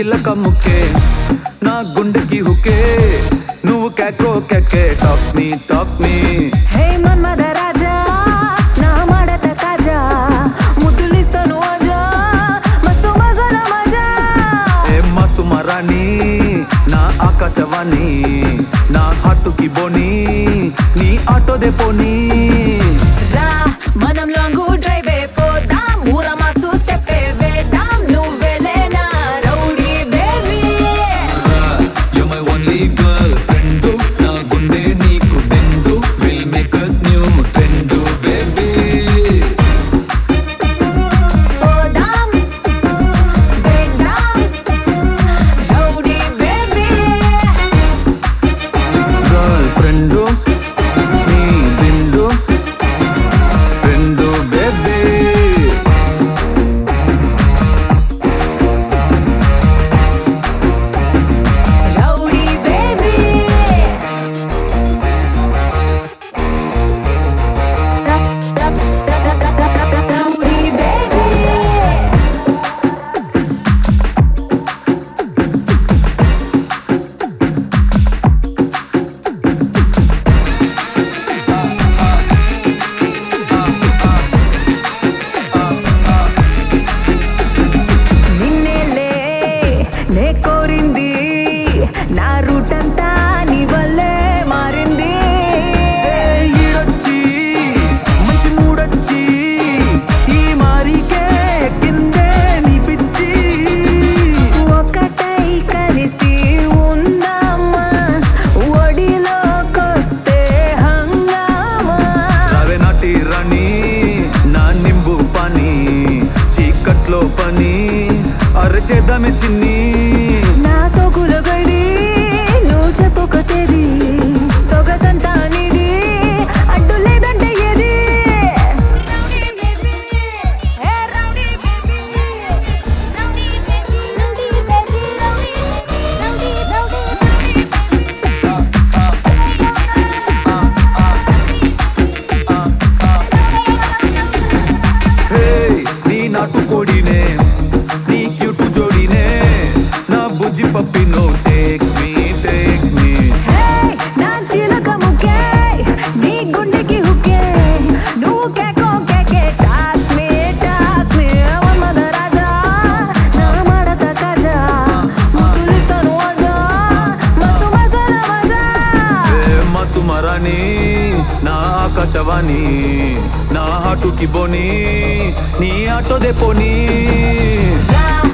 చిల్లక ముక్కే నా గుండెకి హుకే నువ్వు కేకో కేకే టాక్ మీ టాక్ మీ హే మన్మద రాజా నా మడత కాజా ముద్దులిస్తాను అజా మస్తు మజాల మజా ఏ మసుమరాణి నా ఆకాశవాణి నా హాటుకి బోని నీ ఆటోదే పోనీ రా మనం లాంగ్ డ్రైవ్ పోదాం ఊర మాసు స్టెప్ వేద్దాం నువ్వెలేనా rowdy baby You're my only girlfriend నా గుండె నీకు బెండు Will make us new trend baby పోదాం వేద్దాం రౌడీ బేబీ Girlfriend నీ బెండు friend baby rowdy baby rowdy baby నిన్నేలే నే కోరింది నా రూట్ అంతా నీ వల్లే మారింది ఈడొచ్చి మంచి మూడొచ్చి ఈ మారికే కిందే నీ పిచ్చి ఒకటై కలిసి ఉందామా ఒడిలోకొస్తే హంగామా రావే నాటి రాణి నా నింబు పని చీకట్లో పని అరచేద్దామే చిన్ని నా సోకుల గడి నువ్వు చెప్పుకొచ్చేది సొగసంతా నీది అడ్డు లేదంటే ఏది హే నీ నాటు కోడినే నీ క్యూటు జోడినే నా బుజ్జి పప్పినో టేక్ మీ టేక్ మీ హే, నా చిలక ముక్కే, నీ గుండెకి హుక్కే, నువ్వు కేకో కేకే, టాక్ మీ, టాక్ మీ, మన్మథ రాజా, నా మడత కాజా, ముద్దులిస్తాను అజా, మస్తు మసాలా మజా. ఏ మసుమరాని నా ఆకాశవాణి నా హాటుకి బోని నీ ఆటోదే పోనీ రా